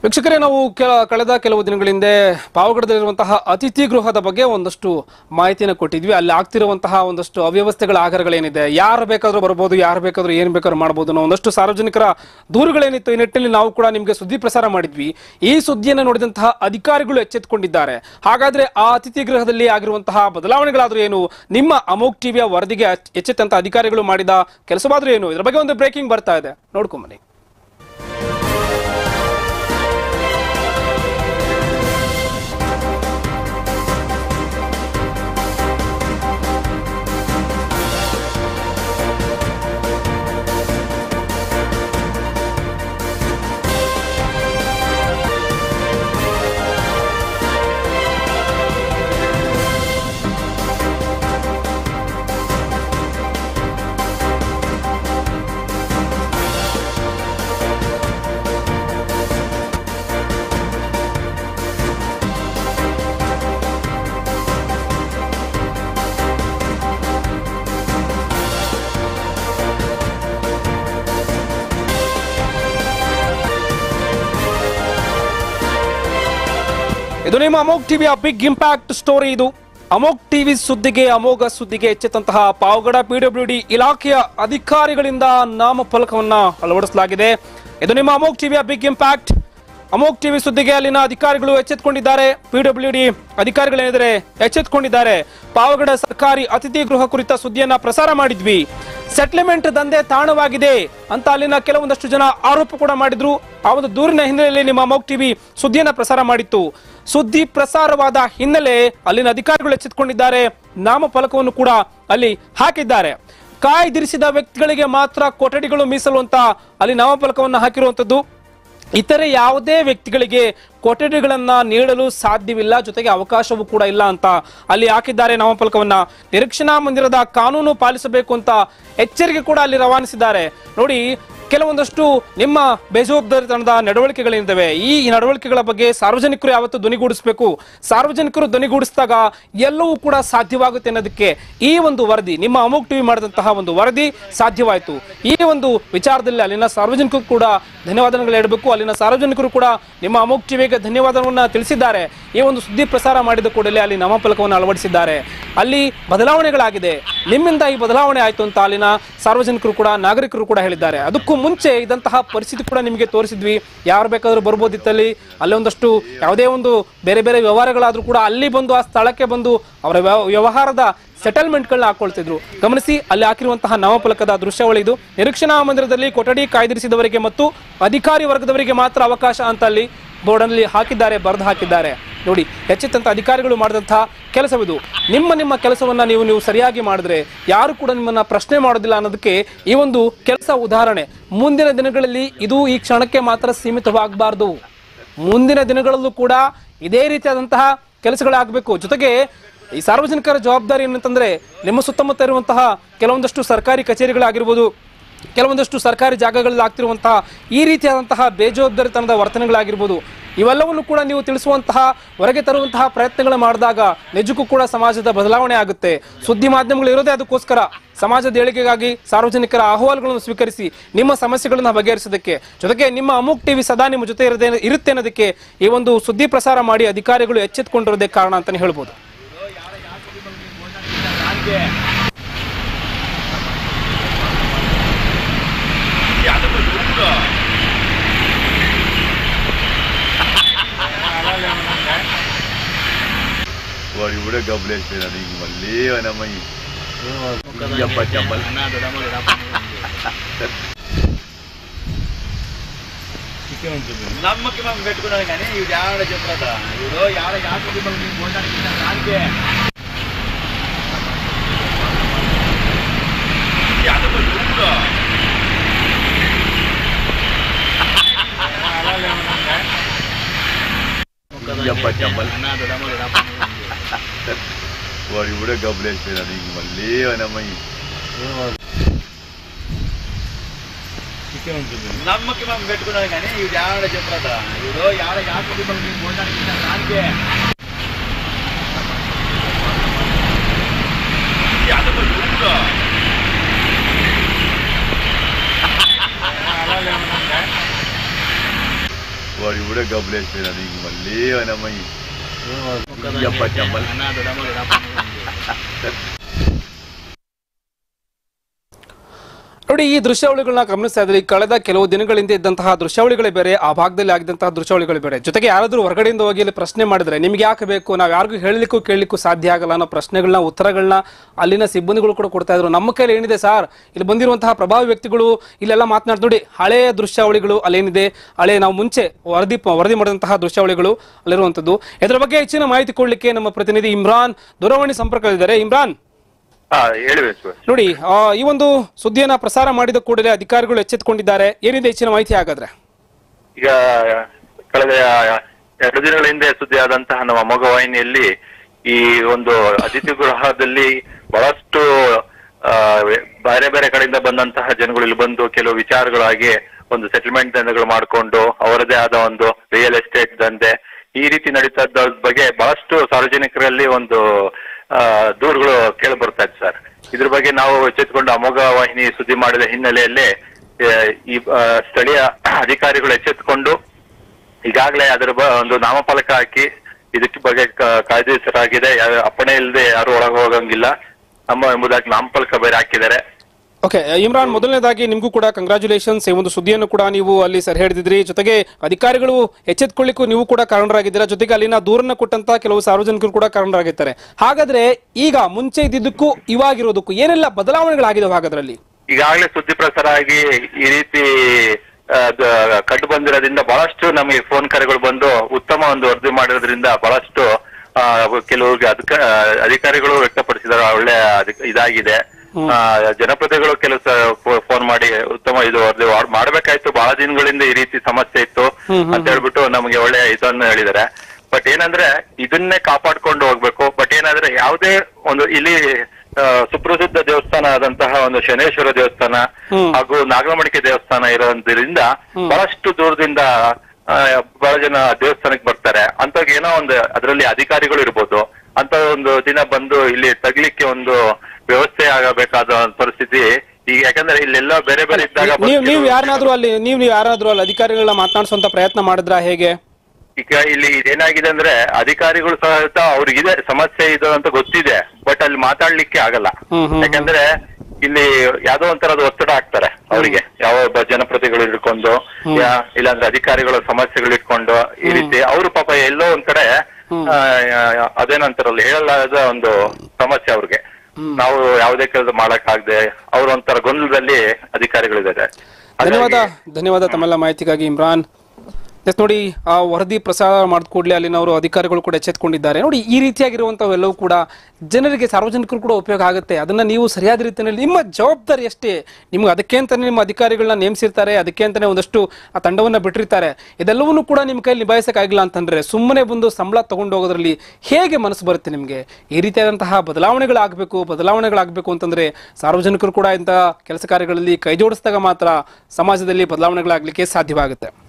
ವೀಕ್ಷಕರೇ ನಾವು ಕೆಲ ಕಳೆದ ಕೆಲವು ದಿನಗಳ ಹಿಂದೆ ಪಾವಗಡದಲ್ಲಿರುವಂತಹ ಅತಿಥಿ ಗೃಹದ ಬಗ್ಗೆ ಒಂದಷ್ಟು ಮಾಹಿತಿಯನ್ನು ಕೊಟ್ಟಿದ್ವಿ ಅಲ್ಲಿ ಆಗ್ತಿರುವಂತಹ ಒಂದಷ್ಟು ಅವ್ಯವಸ್ಥೆಗಳ ಆಧಾರಗಳೇನಿದೆ ಯಾರು ಬೇಕಾದ್ರೂ ಬರ್ಬೋದು ಯಾರು ಬೇಕಾದ್ರೂ ಏನ್ ಬೇಕಾದ್ರೂ ಮಾಡ್ಬೋದು ಅನ್ನೋ ಒಂದಷ್ಟು ಸಾರ್ವಜನಿಕರ ದೂರುಗಳೇನಿತ್ತು ಈ ನಿಟ್ಟಿನಲ್ಲಿ ನಾವು ಕೂಡ ನಿಮಗೆ ಸುದ್ದಿ ಪ್ರಸಾರ ಮಾಡಿದ್ವಿ ಈ ಸುದ್ದಿಯನ್ನು ನೋಡಿದಂತಹ ಅಧಿಕಾರಿಗಳು ಎಚ್ಚೆತ್ತುಕೊಂಡಿದ್ದಾರೆ ಹಾಗಾದ್ರೆ ಆ ಅತಿಥಿ ಗೃಹದಲ್ಲಿ ಆಗಿರುವಂತಹ ಬದಲಾವಣೆಗಳಾದ್ರೂ ಏನು ನಿಮ್ಮ ಅಮೋಕ್ ಟಿವಿಯ ವರದಿಗೆ ಎಚ್ಚೆತ್ತಂತ ಅಧಿಕಾರಿಗಳು ಮಾಡಿದ ಕೆಲಸವಾದ್ರೂ ಏನು ಇದರ ಬಗ್ಗೆ ಒಂದು ಬ್ರೇಕಿಂಗ್ ಬರ್ತಾ ಇದೆ ನೋಡ್ಕೊಂಬನ್ನಿ ಇದು ನಿಮ್ಮ ಅಮೋಕ್ ಟಿವಿಯ ಬಿಗ್ ಇಂಪ್ಯಾಕ್ಟ್ ಸ್ಟೋರಿ ಇದು ಅಮೋಕ್ ಟಿವಿ ಸುದ್ದಿಗೆ ಅಮೋಘ ಸುದ್ದಿಗೆ ಎಚ್ಚೆತ್ತಂತಹ ಪಾವಗಡ ಪಿಡಬ್ಲ್ಯೂ ಡಿ ಇಲಾಖೆಯ ಅಧಿಕಾರಿಗಳಿಂದ ನಾಮಫಲಕವನ್ನ ಅಳವಡಿಸಲಾಗಿದೆ ಇದು ನಿಮ್ಮ ಅಮೋಕ್ ಟಿವಿಯ ಬಿಗ್ ಇಂಪ್ಯಾಕ್ಟ್ ಅಮೋಕ್ ಟಿವಿ ಸುದ್ದಿಗೆ ಅಲ್ಲಿನ ಅಧಿಕಾರಿಗಳು ಎಚ್ಚೆತ್ತುಕೊಂಡಿದ್ದಾರೆ ಪಿಡಬ್ಲ್ಯೂ ಡಿ ಅಧಿಕಾರಿಗಳೇನಿದ್ದಾರೆ ಎಚ್ಚೆತ್ತುಕೊಂಡಿದ್ದಾರೆ ಪಾವಗಡ ಸರ್ಕಾರಿ ಅತಿಥಿ ಗೃಹ ಕುರಿತ ಸುದ್ದಿಯನ್ನ ಪ್ರಸಾರ ಮಾಡಿದ್ವಿ ಸೆಟ್ಲ್ಮೆಂಟ್ ದಂಧೆ ತಾಣವಾಗಿದೆ ಅಂತ ಅಲ್ಲಿನ ಕೆಲವೊಂದಷ್ಟು ಜನ ಆರೋಪ ಕೂಡ ಮಾಡಿದ್ರು ಆ ಒಂದು ದೂರಿನ ಹಿನ್ನೆಲೆಯಲ್ಲಿ ನಿಮ್ಮ ಅಮೋಕ್ ಟಿವಿ ಸುದ್ದಿಯನ್ನ ಪ್ರಸಾರ ಮಾಡಿತ್ತು ಸುದ್ದಿ ಪ್ರಸಾರವಾದ ಹಿನ್ನೆಲೆ ಅಲ್ಲಿನ ಅಧಿಕಾರಿಗಳು ಎಚ್ಚೆತ್ತುಕೊಂಡಿದ್ದಾರೆ ನಾಮಫಲಕವನ್ನು ಕೂಡ ಅಲ್ಲಿ ಹಾಕಿದ್ದಾರೆ ಕಾಯ್ದಿರಿಸಿದ ವ್ಯಕ್ತಿಗಳಿಗೆ ಮಾತ್ರ ಕೊಠಡಿಗಳು ಮೀಸಲು ಅಂತ ಅಲ್ಲಿ ನಾಮಫಲಕವನ್ನು ಹಾಕಿರುವಂತದ್ದು ಇತರೆ ಯಾವುದೇ ವ್ಯಕ್ತಿಗಳಿಗೆ ಕೊಠಡಿಗಳನ್ನ ನೀಡಲು ಸಾಧ್ಯವಿಲ್ಲ ಜೊತೆಗೆ ಅವಕಾಶವೂ ಕೂಡ ಇಲ್ಲ ಅಂತ ಅಲ್ಲಿ ಹಾಕಿದ್ದಾರೆ ನಾಮಫಲಕವನ್ನ ನಿರೀಕ್ಷಣಾ ಮಂದಿರದ ಕಾನೂನು ಪಾಲಿಸಬೇಕು ಅಂತ ಎಚ್ಚರಿಕೆ ಕೂಡ ಅಲ್ಲಿ ರವಾನಿಸಿದ್ದಾರೆ ನೋಡಿ ಕೆಲವೊಂದಷ್ಟು ನಿಮ್ಮ ಬೇಜವಾಬ್ದಾರಿತನದ ನಡವಳಿಕೆಗಳೇನಿದ್ದಾವೆ ಈ ನಡವಳಿಕೆಗಳ ಬಗ್ಗೆ ಸಾರ್ವಜನಿಕರು ಯಾವತ್ತು ಧ್ವನಿಗೂಡಿಸಬೇಕು ಸಾರ್ವಜನಿಕರು ಧ್ವನಿಗೂಡಿಸಿದಾಗ ಎಲ್ಲವೂ ಕೂಡ ಸಾಧ್ಯವಾಗುತ್ತೆ ಅನ್ನೋದಕ್ಕೆ ಈ ಒಂದು ವರದಿ ನಿಮ್ಮ ಅಮೋಕ್ ಟಿವಿ ಮಾಡಿದಂತಹ ಒಂದು ವರದಿ ಸಾಧ್ಯವಾಯಿತು ಈ ಒಂದು ವಿಚಾರದಲ್ಲಿ ಅಲ್ಲಿನ ಸಾರ್ವಜನಿಕರು ಕೂಡ ಧನ್ಯವಾದಗಳು ಹೇಳಬೇಕು ಅಲ್ಲಿನ ಸಾರ್ವಜನಿಕರು ಕೂಡ ನಿಮ್ಮ ಅಮೋಕ್ ಟಿವಿಗೆ ಧನ್ಯವಾದವನ್ನ ತಿಳಿಸಿದ್ದಾರೆ ಈ ಒಂದು ಸುದ್ದಿ ಪ್ರಸಾರ ಮಾಡಿದ ಕೂಡಲೇ ಅಲ್ಲಿ ನಾಮಫಲಕವನ್ನು ಅಳವಡಿಸಿದ್ದಾರೆ ಅಲ್ಲಿ ಬದಲಾವಣೆಗಳಾಗಿದೆ ನಿಮ್ಮಿಂದ ಈ ಬದಲಾವಣೆ ಆಯ್ತು ಅಂತ ಅಲ್ಲಿನ ಸಾರ್ವಜನಿಕರು ಕೂಡ ನಾಗರಿಕರು ಕೂಡ ಹೇಳಿದ್ದಾರೆ ಅದಕ್ಕೂ ಮುಂಚೆ ಇದಂತಹ ಪರಿಸ್ಥಿತಿ ಕೂಡ ನಿಮಗೆ ತೋರಿಸಿದ್ವಿ ಯಾರು ಬೇಕಾದ್ರೂ ಬರ್ಬೋದಿತ್ತಲ್ಲಿ ಅಲ್ಲಿ ಒಂದಷ್ಟು ಯಾವುದೇ ಒಂದು ಬೇರೆ ಬೇರೆ ವ್ಯವಹಾರಗಳಾದ್ರೂ ಕೂಡ ಅಲ್ಲಿ ಬಂದು ಆ ಸ್ಥಳಕ್ಕೆ ಬಂದು ಅವರ ವ್ಯವ- ವ್ಯವಹಾರದ ಸೆಟಲ್ಮೆಂಟ್ಗಳನ್ನ ಹಾಕೊಳ್ತಿದ್ರು ಗಮನಿಸಿ ಅಲ್ಲಿ ಹಾಕಿರುವಂತಹ ನಾಮಫಲಕದ ದೃಶ್ಯಾವಳಿ ಇದು ನಿರೀಕ್ಷಣಾ ಮಂದಿರದಲ್ಲಿ ಕೊಠಡಿ ಕಾಯ್ದಿರಿಸಿದವರಿಗೆ ಮತ್ತು ಅಧಿಕಾರಿ ವರ್ಗದವರಿಗೆ ಮಾತ್ರ ಅವಕಾಶ ಅಂತ ಅಲ್ಲಿ ಬೋರ್ಡಲ್ಲಿ ಹಾಕಿದ್ದಾರೆ ಬರೆದು ಹಾಕಿದ್ದಾರೆ ನೋಡಿ ಎಚ್ಚೆತ್ತಂತ ಅಧಿಕಾರಿಗಳು ಮಾಡಿದಂತಹ ಕೆಲಸವಿದು ನಿಮ್ಮ ನಿಮ್ಮ ಕೆಲಸವನ್ನ ನೀವು ನೀವು ಸರಿಯಾಗಿ ಮಾಡಿದ್ರೆ ಯಾರು ಕೂಡ ನಿಮ್ಮನ್ನ ಪ್ರಶ್ನೆ ಮಾಡೋದಿಲ್ಲ ಅನ್ನೋದಕ್ಕೆ ಈ ಒಂದು ಕೆಲಸ ಉದಾಹರಣೆ ಮುಂದಿನ ದಿನಗಳಲ್ಲಿ ಇದು ಈ ಕ್ಷಣಕ್ಕೆ ಮಾತ್ರ ಸೀಮಿತವಾಗಬಾರ್ದು ಮುಂದಿನ ದಿನಗಳಲ್ಲೂ ಕೂಡ ಇದೇ ರೀತಿಯಾದಂತಹ ಕೆಲಸಗಳಾಗಬೇಕು ಜೊತೆಗೆ ಈ ಸಾರ್ವಜನಿಕರ ಜವಾಬ್ದಾರಿ ಏನಂತಂದ್ರೆ ನಿಮ್ಮ ಸುತ್ತಮುತ್ತ ಇರುವಂತಹ ಕೆಲವೊಂದಷ್ಟು ಸರ್ಕಾರಿ ಕಚೇರಿಗಳಾಗಿರ್ಬೋದು ಕೆಲವೊಂದಷ್ಟು ಸರ್ಕಾರಿ ಜಾಗಗಳಲ್ಲಿ ಆಗ್ತಿರುವಂತಹ ಈ ರೀತಿಯಾದಂತಹ ಬೇಜವಾಬ್ದಾರಿತನದ ವರ್ತನೆಗಳಾಗಿರ್ಬೋದು ಇವೆಲ್ಲವನ್ನು ಕೂಡ ನೀವು ತಿಳಿಸುವಂತಹ ಹೊರಗೆ ತರುವಂತಹ ಪ್ರಯತ್ನಗಳು ಮಾಡಿದಾಗ ನಿಜಕ್ಕೂ ಕೂಡ ಸಮಾಜದ ಬದಲಾವಣೆ ಆಗುತ್ತೆ ಸುದ್ದಿ ಮಾಧ್ಯಮಗಳು ಇರೋದೇ ಅದಕ್ಕೋಸ್ಕರ ಸಮಾಜದ ಏಳಿಗೆಗಾಗಿ ಸಾರ್ವಜನಿಕರ ಅಹವಾಲುಗಳನ್ನು ಸ್ವೀಕರಿಸಿ ನಿಮ್ಮ ಸಮಸ್ಯೆಗಳನ್ನು ಬಗೆಹರಿಸೋದಕ್ಕೆ ಜೊತೆಗೆ ನಿಮ್ಮ ಅಮುಕ್ ಟಿವಿ ಸದಾ ನಿಮ್ಮ ಜೊತೆ ಇರದೆ ಇರುತ್ತೆ ಅನ್ನೋದಕ್ಕೆ ಈ ಒಂದು ಸುದ್ದಿ ಪ್ರಸಾರ ಮಾಡಿ ಅಧಿಕಾರಿಗಳು ಎಚ್ಚೆತ್ತುಕೊಂಡಿರೋದೇ ಕಾರಣ ಅಂತಾನೆ ಹೇಳ್ಬೋದು వాడు కూడా గబ్బులేసిపోయినాడు ఇంక మళ్ళీ అనమ్మ అప్ప చెప్పాలి నమ్మకం మనం పెట్టుకున్నాను కానీ ఇవి ఆడ చెప్పరా ఇవిడో ఆడ యాత్ర మనం పోవడానికి దానికే అప్ప చెప్పాలి వాడు కూడా గబ్బులేసిపోయినాడు ఇంక మళ్ళీ అనమ్మ నమ్మకం మనం పెట్టుకున్నాను కానీ ఇవి ఆడ చెప్పరా ఇవిడో ఆడ యాత్ర మనం పోవడానికి దానికే వాడు వాడు కూడా గబ్బులేసిపోయినాడు ఇంక మళ్ళీ మనమ్మ చెప్ప చెప్పాలి ನೋಡಿ ಈ ದೃಶ್ಯಾವಳಿಗಳನ್ನ ಗಮನಿಸ್ತಾ ಇದ್ರಿ ಕಳೆದ ಕೆಲವು ದಿನಗಳಿಂದ ಇದ್ದಂತಹ ದೃಶ್ಯಾವಳಿಗಳೇ ಬೇರೆ ಆ ಭಾಗದಲ್ಲಿ ಆಗಿದ್ದಂತಹ ದೃಶ್ಯಾವಳಿಗಳು ಬೇರೆ ಜೊತೆಗೆ ಯಾರಾದ್ರೂ ಹೊರಗಡೆಯಿಂದ ಹೋಗಿ ಇಲ್ಲಿ ಪ್ರಶ್ನೆ ಮಾಡಿದ್ರೆ ನಿಮ್ಗೆ ಯಾಕೆ ಬೇಕು ನಾವು ಯಾರಿಗೂ ಹೇಳಲಿಕ್ಕೂ ಕೇಳಲಿಕ್ಕೂ ಸಾಧ್ಯ ಆಗಲ್ಲ ಅನ್ನೋ ಪ್ರಶ್ನೆಗಳನ್ನ ಉತ್ತರಗಳನ್ನ ಅಲ್ಲಿನ ಸಿಬ್ಬಂದಿಗಳು ಕೂಡ ಕೊಡ್ತಾ ಇದ್ರು ನಮ್ಮ ಕೈಲಿ ಏನಿದೆ ಸರ್ ಇಲ್ಲಿ ಬಂದಿರುವಂತಹ ಪ್ರಭಾವಿ ವ್ಯಕ್ತಿಗಳು ಇಲ್ಲೆಲ್ಲ ಮಾತನಾಡ್ ನೋಡಿ ಹಳೆಯ ದೃಶ್ಯಾವಳಿಗಳು ಅಲ್ಲೇನಿದೆ ಹಳೆ ನಾವು ಮುಂಚೆ ವರದಿ ವರದಿ ಮಾಡಿದಂತಹ ದೃಶ್ಯಾವಳಿಗಳು ಅಲ್ಲಿರುವಂತದ್ದು ಇದರ ಬಗ್ಗೆ ಹೆಚ್ಚಿನ ಮಾಹಿತಿ ಕೊಡ್ಲಿಕ್ಕೆ ನಮ್ಮ ಪ್ರತಿನಿಧಿ ಇಮ್ರಾನ್ ದೂರವಾಣಿ ಸಂಪರ್ಕದಲ್ಲಿದ್ದಾರೆ ಇಮ್ರಾನ್ ಹಾ ಹೇಳಿ ಸರ್ ನೋಡಿ ಆ, ಈ ಒಂದು ಸುದ್ದಿಯನ್ನ ಪ್ರಸಾರ ಮಾಡಿದ ಕೂಡಲೇ ಅಧಿಕಾರಿಗಳು ಎಚ್ಚೆತ್ತುಕೊಂಡಿದ್ದಾರೆ ಏನಿದೆ ಹೆಚ್ಚಿನ ಮಾಹಿತಿ ಹಾಗಾದ್ರೆ ಈಗ ಕಳೆದ ಎರಡು ದಿನಗಳ ಹಿಂದೆ ಸುದ್ದಿಯಾದಂತಹ ನಮ್ಮ ಮೊಗ ವಾಹಿನಿಯಲ್ಲಿ ಈ ಒಂದು ಅತಿಥಿ ಗೃಹದಲ್ಲಿ ಬಹಳಷ್ಟು ಆ, ಬೇರೆ ಬೇರೆ ಕಡೆಯಿಂದ ಬಂದಂತಹ ಜನಗಳು ಇಲ್ಲಿ ಬಂದು ಕೆಲವು ವಿಚಾರಗಳಾಗಿ ಒಂದು ಸೆಟಲ್ಮೆಂಟ್ ದಂಧೆಗಳು ಮಾಡಿಕೊಂಡು ಅವರದೇ ಆದ ಒಂದು ರಿಯಲ್ ಎಸ್ಟೇಟ್ ದಂಧೆ ಈ ರೀತಿ ನಡೀತಾ ಇದ್ದ ಬಗ್ಗೆ ಬಹಳಷ್ಟು ಸಾರ್ವಜನಿಕರಲ್ಲಿ ಒಂದು ಆ, ದೂರುಗಳು ಕೇಳಿ ಬರ್ತಾ ಇತ್ತು ಸರ್ ಇದ್ರ ಬಗ್ಗೆ ನಾವು ಎಚ್ಚೆತ್ತುಕೊಂಡು ಅಮೋಘ ವಾಹಿನಿ ಸುದ್ದಿ ಮಾಡಿದ ಹಿನ್ನೆಲೆಯಲ್ಲಿ ಆ, ಈ ಆ, ಸ್ಥಳೀಯ ಅಧಿಕಾರಿಗಳು ಎಚ್ಚೆತ್ತುಕೊಂಡು ಈಗಾಗಲೇ ಅದರ ಬ- ಒಂದು ನಾಮಫಲಕ ಹಾಕಿ ಇದಕ್ಕೆ ಬಗ್ಗೆ ಕ- ಕಾಯ್ದಿರಿಸಲಾಗಿದೆ ಯಾ- ಅಪ್ಪಣೆ ಇಲ್ಲದೆ ಯಾರು ಒಳಗೆ ಹೋಗಂಗಿಲ್ಲ ನಮ್ಮ ಎಂಬುದಾಗಿ ನಾಮಫಲಕ ಬೇರೆ ಹಾಕಿದ್ದಾರೆ ಓಕೆ ಇಮ್ರಾನ್ ಮೊದಲನೇದಾಗಿ ನಿಮಗೂ ಕೂಡ ಕಂಗ್ರಾಚುಲೇಷನ್ಸ್ ಈ ಒಂದು ಸುದ್ದಿಯನ್ನು ಕೂಡ ನೀವು ಅಲ್ಲಿ ಸರ್ ಹಿಡಿದಿದ್ರಿ ಜೊತೆಗೆ ಅಧಿಕಾರಿಗಳು ಎಚ್ಚೆತ್ಕೊಳ್ಳಿಕ್ಕೂ ನೀವು ಕೂಡ ಕಾರಣರಾಗಿದ್ದೀರಾ ಜೊತೆಗೆ ಅಲ್ಲಿನ ದೂರನ್ನ ಕೊಟ್ಟಂತ ಕೆಲವು ಸಾರ್ವಜನಿಕರು ಕೂಡ ಕಾರಣರಾಗಿರ್ತಾರೆ ಹಾಗಾದ್ರೆ ಈಗ ಮುಂಚೆ ಇದ್ದಿದ್ದಕ್ಕೂ ಇವಾಗಿರೋದಕ್ಕೂ ಏನೆಲ್ಲ ಬದಲಾವಣೆಗಳಾಗಿದಾವೆ ಹಾಗಾದ್ರಲ್ಲಿ ಈಗಾಗಲೇ ಸುದ್ದಿ ಪ್ರಸಾರ ಆಗಿ ಈ ರೀತಿ ಆ, ದ- ಕಂಡು ಬಂದಿರೋದ್ರಿಂದ ಬಹಳಷ್ಟು ನಮಗೆ ಫೋನ್ ಕರೆಗಳು ಬಂದು ಉತ್ತಮ ಒಂದು ವರದಿ ಮಾಡಿರೋದ್ರಿಂದ ಬಹಳಷ್ಟು ಆ, ಕೆಲವು ಅಧಿಕ ಅಧಿಕಾರಿಗಳು ವ್ಯಕ್ತಪಡಿಸಿದ್ದಾರೆ ಒಳ್ಳೆ ಅಧಿಕ- ಇದಾಗಿದೆ ಆ, ಜನಪ್ರತಿನಿಧಿಗಳು ಕೆಲಸ ಫೋನ್ ಮಾಡಿ ಉತ್ತಮ ಇದು ವರದಿ ಮಾಡ್- ಮಾಡ್ಬೇಕಾಯ್ತು ಬಹಳ ದಿನಗಳಿಂದ ಈ ರೀತಿ ಸಮಸ್ಯೆ ಇತ್ತು ಅಂತ ಹೇಳ್ಬಿಟ್ಟು ನಮಗೆ ಒಳ್ಳೆ ಇದನ್ನು ಹೇಳಿದ್ದಾರೆ ಬಟ್ ಏನಂದ್ರೆ ಇದನ್ನೇ ಕಾಪಾಡ್ಕೊಂಡು ಹೋಗ್ಬೇಕು ಬಟ್ ಏನಂದ್ರೆ ಯಾವುದೇ ಒಂದು ಇಲ್ಲಿ ಆ, ಸುಪ್ರಸಿದ್ಧ ದೇವಸ್ಥಾನ ಆದಂತಹ ಒಂದು ಶನೇಶ್ವರ ದೇವಸ್ಥಾನ ಹಾಗೂ ನಾಗರಮಣಿಕೆ ದೇವಸ್ಥಾನ ಇರೋದ್ರಿಂದ ಬಹಳಷ್ಟು ದೂರದಿಂದ ಆ, ಬಹಳ ಜನ ದೇವಸ್ಥಾನಕ್ಕೆ ಬರ್ತಾರೆ ಅಂತ ಏನೋ ಒಂದು ಅದರಲ್ಲಿ ಅಧಿಕಾರಿಗಳು ಇರ್ಬೋದು ಅಂತ ಒಂದು ದಿನ ಬಂದು ಇಲ್ಲಿ ತಗ್ಲಿಕ್ಕೆ ಒಂದು ವ್ಯವಸ್ಥೆ ಆಗಬೇಕಾದ ಪರಿಸ್ಥಿತಿ ಈಗ ಯಾಕಂದ್ರೆ ಇಲ್ಲೆಲ್ಲ ಬೇರೆ ಬೇರೆ ಇದ್ದಾಗ ನೀವು ನೀವು ಬರ್ತಿರೋ- ಯಾರನ್ನಾದ್ರೂ ಅಲ್ಲಿ ನೀವು ನೀವು ಯಾರಾದ್ರೂ ಅಲ್ಲಿ ಅಧಿಕಾರಿಗಳನ್ನ ಮಾತನಾಡಿಸುವಂತ ಪ್ರಯತ್ನ ಮಾಡಿದ್ರಾ ಹೇಗೆ ಈಗ ಇಲ್ಲಿ ಏನಾಗಿದೆ ಅಂದ್ರೆ ಅಧಿಕಾರಿಗಳು ಸಹಿತ ಅವ್ರಿಗಿದೆ ಸಮಸ್ಯೆ ಇದೆ ಅಂತ ಗೊತ್ತಿದೆ ಬಟ್ ಅಲ್ಲಿ ಮಾತಾಡ್ಲಿಕ್ಕೆ ಆಗಲ್ಲ ಹ್ಮ್, ಹ್ಮ್, ಯಾಕಂದ್ರೆ ಇಲ್ಲಿ ಯಾವ್ದೋ ಒಂಥರದ ಒತ್ತಡ ಹಾಕ್ತಾರೆ ಅವರಿಗೆ ಯಾವ ಒಬ್ಬ ಜನಪ್ರತಿಗಳು ಇಟ್ಕೊಂಡು ಯಾ- ಇಲ್ಲಾಂದ್ರೆ ಅಧಿಕಾರಿಗಳ ಸಮಸ್ಯೆಗಳು ಇಟ್ಕೊಂಡು ಈ ರೀತಿ ಅವರು ಪಾಪ ಎಲ್ಲೋ ಒಂದ್ ಕಡೆ ಆ, ಅದೇನಂತಾರಲ್ಲ ಹೇಳಲಾದ ಒಂದು ಸಮಸ್ಯೆ ಅವ್ರಿಗೆ ನಾವು ಯಾವುದೇ ಕೆಲಸ ಮಾಡಕ್ ಆಗದೆ ಅವ್ರ ಒಂಥರ ಗೊಂದಲದಲ್ಲಿ ಅಧಿಕಾರಿಗಳಿದ್ದಾರೆ ಧನ್ಯವಾದ ಧನ್ಯವಾದ ತಮ್ಮೆಲ್ಲ ಮಾಹಿತಿಗಾಗಿ ಇಮ್ರಾನ್ ಎಸ್ ನೋಡಿ ಆ ವರದಿ ಪ್ರಸಾರ ಮಾಡಿದ ಕೂಡಲೇ ಅಲ್ಲಿನವರು ಅಧಿಕಾರಿಗಳು ಕೂಡ ಎಚ್ಚೆತ್ಕೊಂಡಿದ್ದಾರೆ ನೋಡಿ ಈ ರೀತಿಯಾಗಿರುವಂಥವೆಲ್ಲವೂ ಕೂಡ ಜನರಿಗೆ ಸಾರ್ವಜನಿಕರು ಕೂಡ ಉಪಯೋಗ ಆಗುತ್ತೆ ಅದನ್ನ ನೀವು ಸರಿಯಾದ ರೀತಿಯಲ್ಲಿ ನಿಮ್ಮ ಜವಾಬ್ದಾರಿ ಅಷ್ಟೇ ನಿಮ್ಗೆ ಅದಕ್ಕೆ ಅಂತಾನೆ ನಿಮ್ಮ ಅಧಿಕಾರಿಗಳನ್ನ ನೇಮಿಸಿರ್ತಾರೆ ಅದಕ್ಕೆ ಅಂತಾನೆ ಒಂದಷ್ಟು ಆ ತಂಡವನ್ನ ಬಿಟ್ಟಿರ್ತಾರೆ ಇದೆಲ್ಲವನ್ನೂ ಕೂಡ ನಿಮ್ಮ ಕೈಲಿ ನಿಭಾಯಿಸಕ್ಕಾಗಿಲ್ಲ ಅಂತಂದ್ರೆ ಸುಮ್ಮನೆ ಬಂದು ಸಂಬಳ ತಗೊಂಡು ಹೋಗೋದ್ರಲ್ಲಿ ಹೇಗೆ ಮನಸ್ಸು ಬರುತ್ತೆ ನಿಮಗೆ ಈ ರೀತಿಯಾದಂತಹ ಬದಲಾವಣೆಗಳಾಗಬೇಕು ಬದಲಾವಣೆಗಳಾಗಬೇಕು ಅಂತಂದ್ರೆ ಸಾರ್ವಜನಿಕರು ಕೂಡ ಇಂತಹ ಕೆಲಸ ಕಾರ್ಯಗಳಲ್ಲಿ ಕೈ ಜೋಡಿಸಿದಾಗ ಮಾತ್ರ ಸಮಾಜದಲ್ಲಿ ಬದಲಾವಣೆಗಳಾಗಲಿಕ್ಕೆ ಸಾಧ್ಯವಾಗುತ್ತೆ